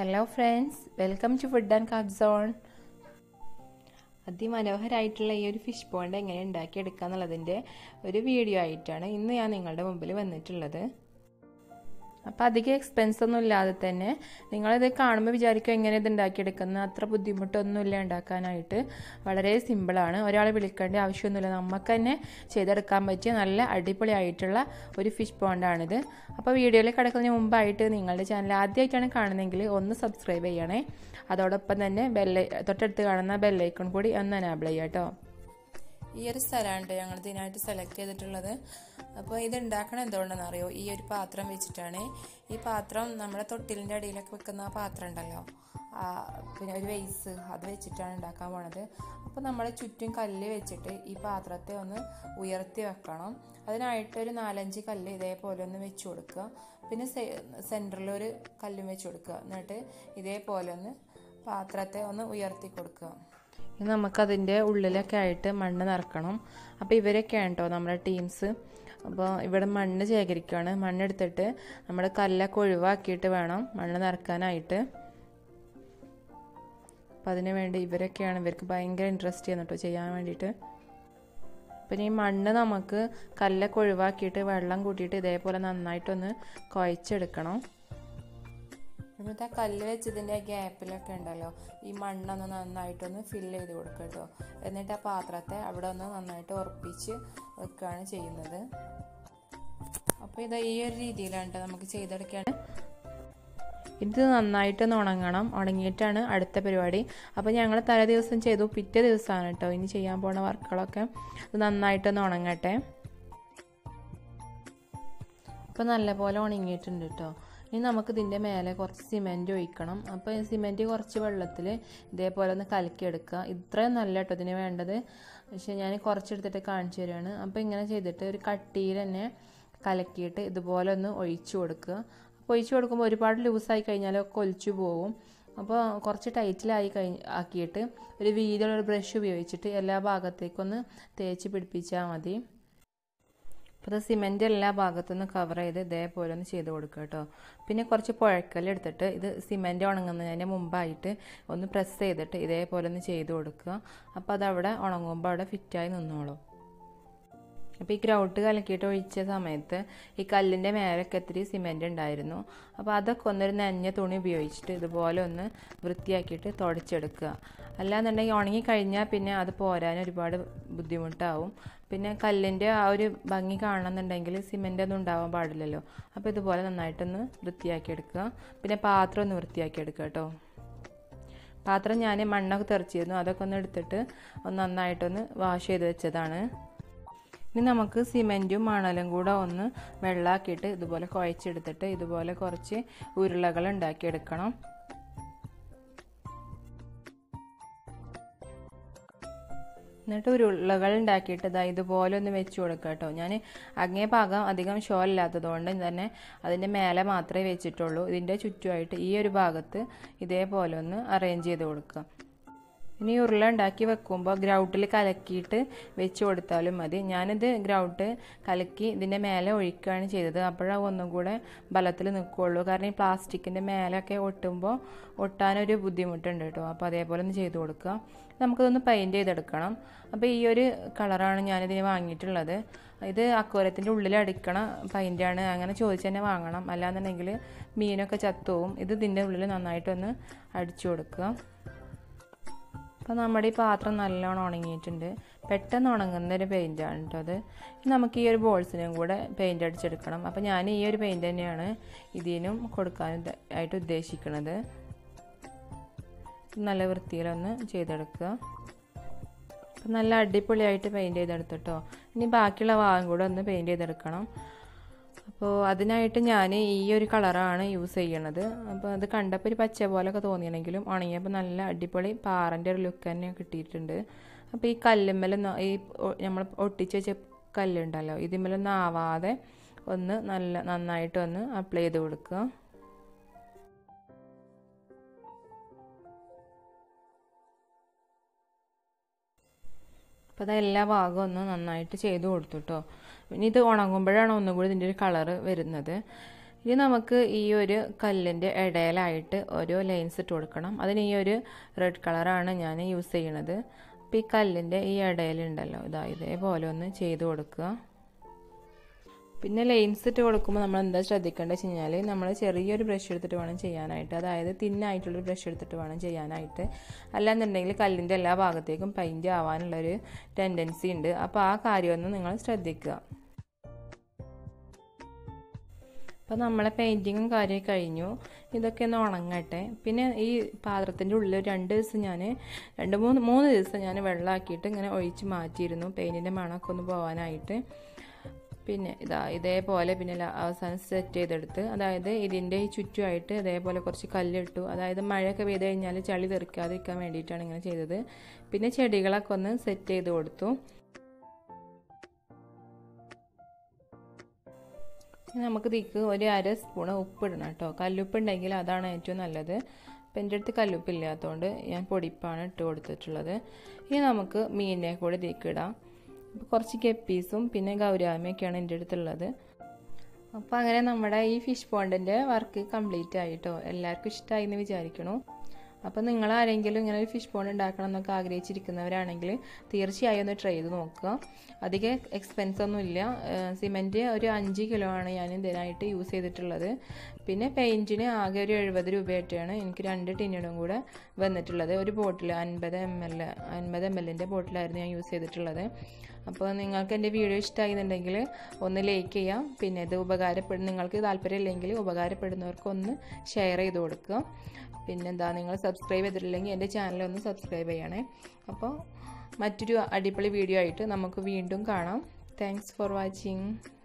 hello friends welcome to food and card zone അതിമനോഹരമായിട്ടുള്ള ഈ ഒരു ഫിഷ് പോണ്ട് എങ്ങനെ ഉണ്ടാക്കിയെടുക്കുക എന്നുള്ളതിൻ്റെ ഒരു വീഡിയോ ആയിട്ടാണ് ഇന്ന് ഞാൻ നിങ്ങളുടെ മുമ്പിൽ വന്നിട്ടുള്ളത് അപ്പോൾ അധികം എക്സ്പെൻസ് ഒന്നും ഇല്ലാതെ തന്നെ നിങ്ങളിത് കാണുമ്പോൾ വിചാരിക്കും എങ്ങനെ ഇത് ഉണ്ടാക്കിയെടുക്കുന്നത് അത്ര ബുദ്ധിമുട്ടൊന്നുമില്ല ഉണ്ടാക്കാനായിട്ട് വളരെ സിമ്പിളാണ് ഒരാളെ വിളിക്കേണ്ട ആവശ്യമൊന്നുമില്ല നമുക്ക് തന്നെ ചെയ്തെടുക്കാൻ പറ്റിയ നല്ല അടിപൊളിയായിട്ടുള്ള ഒരു ഫിഷ് പോണ്ടാണിത് അപ്പോൾ വീഡിയോയിൽ കിടക്കുന്നതിന് മുമ്പായിട്ട് നിങ്ങളുടെ ചാനൽ ആദ്യമായിട്ടാണ് കാണുന്നതെങ്കിൽ ഒന്ന് സബ്സ്ക്രൈബ് ചെയ്യണേ അതോടൊപ്പം തന്നെ ബെല്ല തൊട്ടടുത്ത് കാണുന്ന ബെല്ലൈക്കൺ കൂടി ഒന്ന് എനാബിൾ ചെയ്യാം കേട്ടോ ഈ ഒരു സ്ഥലമാണ് ഞങ്ങൾ ഇതിനായിട്ട് സെലക്ട് ചെയ്തിട്ടുള്ളത് അപ്പോൾ ഇത് ഉണ്ടാക്കണം എന്തുകൊണ്ടെന്ന് അറിയോ ഈ ഒരു പാത്രം വെച്ചിട്ടാണ് ഈ പാത്രം നമ്മുടെ തൊട്ടിലിൻ്റെ അടിയിലൊക്കെ വെക്കുന്ന ആ പാത്രം ഉണ്ടല്ലോ പിന്നെ ഒരു വെയ്സ് അത് വെച്ചിട്ടാണ് ഉണ്ടാക്കാൻ പോണത് അപ്പോൾ നമ്മൾ ചുറ്റും കല്ല് വെച്ചിട്ട് ഈ പാത്രത്തെ ഒന്ന് ഉയർത്തി വെക്കണം അതിനായിട്ട് ഒരു നാലഞ്ച് കല്ല് ഇതേപോലെ ഒന്ന് വെച്ച് കൊടുക്കുക പിന്നെ സെൻറ്ററിൽ ഒരു കല്ലും വെച്ച് കൊടുക്കുക എന്നിട്ട് ഇതേപോലെ ഒന്ന് പാത്രത്തെ ഒന്ന് ഉയർത്തി കൊടുക്കുക ഇനി നമുക്കതിൻ്റെ ഉള്ളിലൊക്കെ ആയിട്ട് മണ്ണ് നിറക്കണം അപ്പോൾ ഇവരൊക്കെയാണ് കേട്ടോ നമ്മുടെ ടീംസ് അപ്പോൾ ഇവിടെ മണ്ണ് ശേഖരിക്കുകയാണ് മണ്ണെടുത്തിട്ട് നമ്മൾ കല്ലൊക്കെ ഒഴിവാക്കിയിട്ട് വേണം മണ്ണ് നിറക്കാനായിട്ട് അപ്പം അതിന് വേണ്ടി ഇവരൊക്കെയാണ് ഇവർക്ക് ഭയങ്കര ഇൻട്രസ്റ്റ് ചെയ്യുന്നു കേട്ടോ ചെയ്യാൻ വേണ്ടിയിട്ട് പിന്നെ ഈ മണ്ണ് നമുക്ക് കല്ലൊക്കെ ഒഴിവാക്കിയിട്ട് വെള്ളം കൂട്ടിയിട്ട് ഇതേപോലെ നന്നായിട്ടൊന്ന് കുഴച്ചെടുക്കണം എന്നിട്ട് ആ കല്ല് വെച്ചതിൻ്റെ ഗ്യാപ്പിലൊക്കെ ഉണ്ടല്ലോ ഈ മണ്ണൊന്ന് നന്നായിട്ടൊന്ന് ഫില്ല് ചെയ്ത് കൊടുക്കുക കേട്ടോ എന്നിട്ട് ആ പാത്രത്തെ അവിടെ ഒന്ന് നന്നായിട്ട് ഉറപ്പിച്ച് വെക്കുകയാണ് ചെയ്യുന്നത് അപ്പോൾ ഇത് ഈ ഒരു രീതിയിലാണ് നമുക്ക് ചെയ്തെടുക്കുകയാണ് ഇത് നന്നായിട്ടൊന്ന് ഉണങ്ങണം ഉണങ്ങിയിട്ടാണ് അടുത്ത പരിപാടി അപ്പോൾ ഞങ്ങൾ തലേ ദിവസം ചെയ്തു പിറ്റേ ദിവസമാണ് കേട്ടോ ഇനി ചെയ്യാൻ പോണ വർക്കുകളൊക്കെ ഇത് നന്നായിട്ടൊന്ന് ഉണങ്ങട്ടെ അപ്പോൾ നല്ലപോലെ ഉണങ്ങിയിട്ടുണ്ട് കേട്ടോ ഇനി നമുക്ക് ഇതിൻ്റെ മേലെ കുറച്ച് സിമെൻറ്റ് ഒഴിക്കണം അപ്പോൾ സിമെൻറ്റ് കുറച്ച് വെള്ളത്തിൽ ഇതേപോലെ ഒന്ന് കലക്കിയെടുക്കുക ഇത്രയും നല്ല കേട്ടോ ഇതിന് വേണ്ടത് പക്ഷേ ഞാൻ കുറച്ചെടുത്തിട്ട് കാണിച്ചു തരികയാണ് അപ്പോൾ ഇങ്ങനെ ചെയ്തിട്ട് ഒരു കട്ടിയിൽ തന്നെ കലക്കിയിട്ട് ഇതുപോലെ ഒന്ന് ഒഴിച്ചു കൊടുക്കുക അപ്പോൾ ഒഴിച്ചു കൊടുക്കുമ്പോൾ ഒരുപാട് ലൂസായി കഴിഞ്ഞാലൊക്കെ ഒലിച്ചു പോകും അപ്പോൾ കുറച്ച് ടൈറ്റിലായി കഴിഞ്ഞ് ആക്കിയിട്ട് ഒരു വീതിയുള്ള ഒരു ബ്രഷ് ഉപയോഗിച്ചിട്ട് എല്ലാ ഭാഗത്തേക്കൊന്ന് തേച്ച് പിടിപ്പിച്ചാൽ മതി അപ്പോൾ ഇത് സിമെൻറ്റ് എല്ലാ ഭാഗത്തുനിന്ന് കവർ ചെയ്ത് ഇതേപോലെ ഒന്ന് ചെയ്ത് കൊടുക്കുക കേട്ടോ പിന്നെ കുറച്ച് പുഴക്കല്ല് എടുത്തിട്ട് ഇത് സിമെൻറ്റ് ഉണങ്ങുന്നതിന് മുമ്പായിട്ട് ഒന്ന് പ്രസ് ചെയ്തിട്ട് ഇതേപോലെ ഒന്ന് ചെയ്ത് കൊടുക്കുക അപ്പോൾ അതവിടെ ഉണങ്ങുമ്പോൾ അവിടെ ഫിറ്റായി നിന്നോളും അപ്പോൾ ഈ ഗ്രൗട്ട് കലക്കിയിട്ട് ഒഴിച്ച സമയത്ത് ഈ കല്ലിൻ്റെ മേലൊക്കെ ഇത്തിരി സിമെൻറ്റ് ഉണ്ടായിരുന്നു അപ്പോൾ അതൊക്കെ ഒന്നൊരു നനഞ്ഞ തുണി ഉപയോഗിച്ചിട്ട് ഇതുപോലെ ഒന്ന് വൃത്തിയാക്കിയിട്ട് തുടച്ചെടുക്കുക അല്ലാന്നുണ്ടെങ്കിൽ ഉണങ്ങി കഴിഞ്ഞാൽ പിന്നെ അത് പോരാൻ ഒരുപാട് ബുദ്ധിമുട്ടാവും പിന്നെ കല്ലിൻ്റെ ആ ഒരു ഭംഗി കാണണമെന്നുണ്ടെങ്കിൽ സിമെൻ്റ് ഒന്നും ഉണ്ടാവാൻ പാടില്ലല്ലോ അപ്പോൾ ഇതുപോലെ നന്നായിട്ടൊന്ന് വൃത്തിയാക്കി എടുക്കുക പിന്നെ പാത്രം ഒന്ന് വൃത്തിയാക്കി എടുക്കുക കേട്ടോ പാത്രം ഞാൻ മണ്ണൊക്കെ തെറിച്ചിരുന്നു അതൊക്കെ ഒന്ന് എടുത്തിട്ട് ഒന്ന് നന്നായിട്ടൊന്ന് വാഷ് ചെയ്ത് വെച്ചതാണ് ഇനി നമുക്ക് സിമെൻറ്റും മണലും കൂടെ ഒന്ന് വെള്ളമാക്കിയിട്ട് ഇതുപോലെ കുഴച്ചെടുത്തിട്ട് ഇതുപോലെ കുറച്ച് ഉരുളകൾ ഉണ്ടാക്കിയെടുക്കണം എന്നിട്ട് ഉരുളകൾ ഉണ്ടാക്കിയിട്ട് ഇതാ ഇതുപോലെ ഒന്ന് വെച്ച് കൊടുക്കുക കേട്ടോ ഞാൻ അങ്ങേ ഭാഗം അധികം ഷോ ഇല്ലാത്തതുകൊണ്ട് തന്നെ അതിൻ്റെ മേലെ മാത്രമേ വെച്ചിട്ടുള്ളൂ ഇതിൻ്റെ ചുറ്റുമായിട്ട് ഈ ഒരു ഭാഗത്ത് ഇതേപോലെ ഒന്ന് അറേഞ്ച് ചെയ്ത് കൊടുക്കുക ഇനി ഉരുള ഉണ്ടാക്കി വെക്കുമ്പോൾ ഗ്രൗട്ടിൽ കലക്കിയിട്ട് വെച്ച് കൊടുത്താലും മതി ഞാനിത് ഗ്രൗട്ട് കലക്കി ഇതിൻ്റെ മേലെ ഒഴിക്കുകയാണ് ചെയ്തത് അപ്പോഴാണ് ഒന്നും കൂടെ ബലത്തിൽ നിൽക്കുകയുള്ളൂ കാരണം ഈ പ്ലാസ്റ്റിക്കിൻ്റെ മേലൊക്കെ ഒട്ടുമ്പോൾ ഒട്ടാനൊരു ബുദ്ധിമുട്ടുണ്ട് കേട്ടോ അപ്പോൾ അതേപോലെ ഒന്ന് ചെയ്ത് കൊടുക്കുക നമുക്കതൊന്ന് പെയിൻറ്റ് ചെയ്തെടുക്കണം അപ്പോൾ ഈ ഒരു കളറാണ് ഞാനിതിന് വാങ്ങിയിട്ടുള്ളത് ഇത് അക്വരത്തിൻ്റെ ഉള്ളിൽ അടിക്കണ പെയിൻ്റാണ് അങ്ങനെ ചോദിച്ച് തന്നെ വാങ്ങണം അല്ലാന്നുണ്ടെങ്കിൽ മീനൊക്കെ ചത്തുപോവും ഇത് ഇതിൻ്റെ ഉള്ളിൽ നന്നായിട്ടൊന്ന് അടിച്ചു കൊടുക്കുക അപ്പോൾ നമ്മുടെ ഈ പാത്രം നല്ലോണം ഉണങ്ങിയിട്ടുണ്ട് പെട്ടെന്ന് ഉണങ്ങുന്ന ഒരു പെയിൻറ്റാണ് കേട്ടോ അത് നമുക്ക് ഈ ഒരു ബോൾസിനും കൂടെ പെയിൻറ്റ് അടിച്ചെടുക്കണം അപ്പോൾ ഞാൻ ഈ ഒരു പെയിൻറ്റ് തന്നെയാണ് ഇതിനും കൊടുക്കാൻ ആയിട്ട് ഉദ്ദേശിക്കുന്നത് നല്ല വൃത്തിയിലൊന്ന് ചെയ്തെടുക്കുക അപ്പം നല്ല അടിപൊളിയായിട്ട് പെയിൻറ്റ് ചെയ്തെടുത്തിട്ടോ ഇനി ബാക്കിയുള്ള ഭാഗം കൂടെ ഒന്ന് പെയിൻറ്റ് ചെയ്തെടുക്കണം അപ്പോൾ അതിനായിട്ട് ഞാൻ ഈ ഒരു കളറാണ് യൂസ് ചെയ്യണത് അപ്പോൾ അത് കണ്ടപ്പോൾ ഒരു പച്ച പോലൊക്കെ തോന്നിയാണെങ്കിലും ഉണങ്ങിയപ്പോൾ നല്ല അടിപൊളി പാറൻ്റെ ഒരു ലുക്ക് തന്നെ കിട്ടിയിട്ടുണ്ട് അപ്പോൾ ഈ കല്ലുമ്മലൊന്നും ഈ നമ്മൾ ഒട്ടിച്ച് വെച്ച കല്ലുണ്ടല്ലോ ഇതിന്മേലൊന്നും ആവാതെ ഒന്ന് നല്ല നന്നായിട്ടൊന്ന് അപ്ലൈ ചെയ്ത് കൊടുക്കുക അപ്പോൾ അത് എല്ലാ ഭാഗവും ഒന്ന് നന്നായിട്ട് ചെയ്ത് കൊടുത്തു കേട്ടോ ഇനി ഇത് ഉണങ്ങുമ്പോഴാണ് ഒന്നും കൂടി ഇതിൻ്റെ ഒരു കളറ് വരുന്നത് ഇനി നമുക്ക് ഈ ഒരു കല്ലിൻ്റെ ഇടയിലായിട്ട് ഒരു ലൈൻസ് ഇട്ട് കൊടുക്കണം അതിന് ഈ ഒരു റെഡ് കളറാണ് ഞാൻ യൂസ് ചെയ്യണത് അപ്പോൾ ഈ കല്ലിൻ്റെ ഈ ഇടയിലുണ്ടല്ലോ ഇതാ ഇതേപോലെ ഒന്ന് ചെയ്ത് കൊടുക്കുക പിന്നെ ലൈൻസ് ഇട്ട് കൊടുക്കുമ്പോൾ നമ്മൾ എന്താ ശ്രദ്ധിക്കേണ്ടത് വെച്ച് കഴിഞ്ഞാൽ നമ്മൾ ചെറിയൊരു ബ്രഷ് എടുത്തിട്ട് വേണം ചെയ്യാനായിട്ട് അതായത് തിന്നായിട്ടുള്ളൊരു ബ്രഷ് എടുത്തിട്ട് വേണം ചെയ്യാനായിട്ട് അല്ലാന്നുണ്ടെങ്കിൽ കല്ലിൻ്റെ എല്ലാ ഭാഗത്തേക്കും പെയിൻറ്റ് ആവാനുള്ളൊരു ടെൻഡൻസി ഉണ്ട് അപ്പോൾ ആ കാര്യമൊന്ന് നിങ്ങൾ ശ്രദ്ധിക്കുക അപ്പോൾ നമ്മളെ പെയിൻറ്റിങ്ങും കാര്യമൊക്കെ കഴിഞ്ഞു ഇതൊക്കെ ഒന്ന് ഉണങ്ങട്ടെ പിന്നെ ഈ പാത്രത്തിൻ്റെ ഉള്ളിൽ രണ്ട് ദിവസം ഞാൻ രണ്ട് മൂന്ന് മൂന്ന് ദിവസം ഞാൻ വെള്ളമാക്കിയിട്ട് ഇങ്ങനെ ഒഴിച്ച് മാറ്റിയിരുന്നു പെയിൻറ്റിൻ്റെ മണമൊക്കെ ഒന്ന് പോകാനായിട്ട് പിന്നെ ഇതാ ഇതേപോലെ പിന്നെ അവസാനം സെറ്റ് ചെയ്തെടുത്ത് അതായത് ഇതിൻ്റെ ഈ ചുറ്റുമായിട്ട് ഇതേപോലെ കുറച്ച് കല്ലിട്ടു അതായത് മഴയൊക്കെ പെയ്ത് കഴിഞ്ഞാൽ ചളി തെറിക്കാതിരിക്കാൻ വേണ്ടിയിട്ടാണ് ഇങ്ങനെ ചെയ്തത് പിന്നെ ചെടികളൊക്കെ ഒന്ന് സെറ്റ് ചെയ്ത് കൊടുത്തു നമുക്ക് ഇതിക്ക് ഒരു അര സ്പൂണ് ഉപ്പിടണം കേട്ടോ കല്ലുപ്പ് ഉണ്ടെങ്കിൽ അതാണ് ഏറ്റവും നല്ലത് അപ്പം എൻ്റെ അടുത്ത് കല്ലുപ്പ് ഇല്ലാത്തതുകൊണ്ട് ഞാൻ പൊടിപ്പാണ് ഇട്ട് കൊടുത്തിട്ടുള്ളത് ഇനി നമുക്ക് മീനിനെ കൂടെ ഇതിലേക്ക് ഇടാം അപ്പോൾ കുറച്ച് കെപ്പീസും പിന്നെ ഗൗരാമയൊക്കെയാണ് എൻ്റെ അടുത്തുള്ളത് അപ്പോൾ അങ്ങനെ നമ്മുടെ ഈ ഫിഷ് പോണ്ടിൻ്റെ വർക്ക് കംപ്ലീറ്റ് ആയിട്ടോ എല്ലാവർക്കും ഇഷ്ടമായി എന്ന് വിചാരിക്കണു അപ്പോൾ നിങ്ങൾ ആരെങ്കിലും ഇങ്ങനെ ഒരു ഫിഷ് പോണ്ട് ഉണ്ടാക്കണം എന്നൊക്കെ ആഗ്രഹിച്ചിരിക്കുന്നവരാണെങ്കിൽ തീർച്ചയായും ഒന്ന് ട്രൈ ചെയ്ത് നോക്കുക അധികം എക്സ്പെൻസ് ഒന്നും ഇല്ല സിമെൻറ്റ് ഒരു അഞ്ച് കിലോ ആണ് ഞാൻ ഇതിനായിട്ട് യൂസ് ചെയ്തിട്ടുള്ളത് പിന്നെ പെയിൻറ്റിന് ആകെ ഒരു എഴുപത് രൂപയായിട്ടാണ് എനിക്ക് രണ്ട് ടിന്നിനും കൂടെ വന്നിട്ടുള്ളത് ഒരു ബോട്ടിൽ അൻപത് എം എൽ അൻപത് എം എല്ലിൻ്റെ ബോട്ടിലായിരുന്നു ഞാൻ യൂസ് ചെയ്തിട്ടുള്ളത് അപ്പോൾ നിങ്ങൾക്ക് എൻ്റെ വീഡിയോ ഇഷ്ടമായിരുന്നുണ്ടെങ്കിൽ ഒന്ന് ലൈക്ക് ചെയ്യാം പിന്നെ ഇത് ഉപകാരപ്പെടും നിങ്ങൾക്ക് താല്പര്യമില്ലെങ്കിൽ ഉപകാരപ്പെടുന്നവർക്ക് ഒന്ന് ഷെയർ ചെയ്ത് കൊടുക്കുക പിന്നെന്താ നിങ്ങൾ സബ്സ്ക്രൈബ് ചെയ്തിട്ടില്ലെങ്കിൽ എൻ്റെ ചാനൽ ഒന്ന് സബ്സ്ക്രൈബ് ചെയ്യണേ അപ്പോൾ മറ്റൊരു അടിപൊളി വീഡിയോ ആയിട്ട് നമുക്ക് വീണ്ടും കാണാം താങ്ക്സ് ഫോർ വാച്ചിങ്